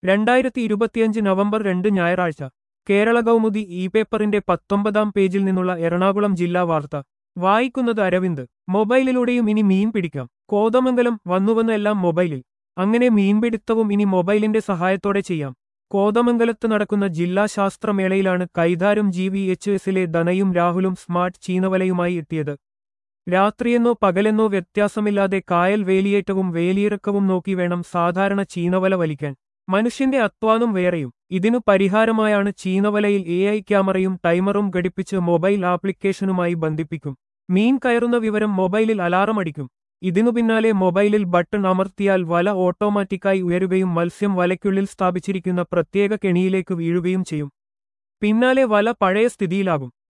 രണ്ടായിരത്തി ഇരുപത്തിയഞ്ച് നവംബർ രണ്ട് ഞായറാഴ്ച കേരള കൗമുദി ഇ പേപ്പറിന്റെ പത്തൊമ്പതാം പേജിൽ നിന്നുള്ള എറണാകുളം ജില്ലാ വാർത്ത വായിക്കുന്നത് അരവിന്ദ് മൊബൈലിലൂടെയും ഇനി മീൻ പിടിക്കാം കോതമംഗലം വന്നുവന്ന് എല്ലാം മൊബൈലിൽ അങ്ങനെ മീൻപിടുത്തവും ഇനി മൊബൈലിന്റെ സഹായത്തോടെ ചെയ്യാം കോതമംഗലത്ത് നടക്കുന്ന ജില്ലാ ശാസ്ത്രമേളയിലാണ് കൈതാരം ജി വി എച്ച് എസിലെ ദനയും രാഹുലും സ്മാർട്ട് ചീനവലയുമായി എത്തിയത് രാത്രിയെന്നോ പകലെന്നോ വ്യത്യാസമില്ലാതെ കായൽ വേലിയേറ്റവും വേലിയിറക്കവും നോക്കി വേണം സാധാരണ ചീനവല വലിക്കാൻ മനുഷ്യന്റെ അധ്വാനം വേറെയും ഇതിനു പരിഹാരമായാണ് ചീനവലയിൽ എ ഐ ക്യാമറയും ടൈമറും ഘടിപ്പിച്ച് മൊബൈൽ ആപ്ലിക്കേഷനുമായി ബന്ധിപ്പിക്കും മീൻ കയറുന്ന വിവരം മൊബൈലിൽ അലാറം അടിക്കും ഇതിനു പിന്നാലെ മൊബൈലിൽ ബട്ടൺ അമർത്തിയാൽ വല ഓട്ടോമാറ്റിക്കായി ഉയരുകയും മത്സ്യം വലയ്ക്കുള്ളിൽ സ്ഥാപിച്ചിരിക്കുന്ന പ്രത്യേക കെണിയിലേക്ക് വീഴുകയും ചെയ്യും പിന്നാലെ വല പഴയ സ്ഥിതിയിലാകും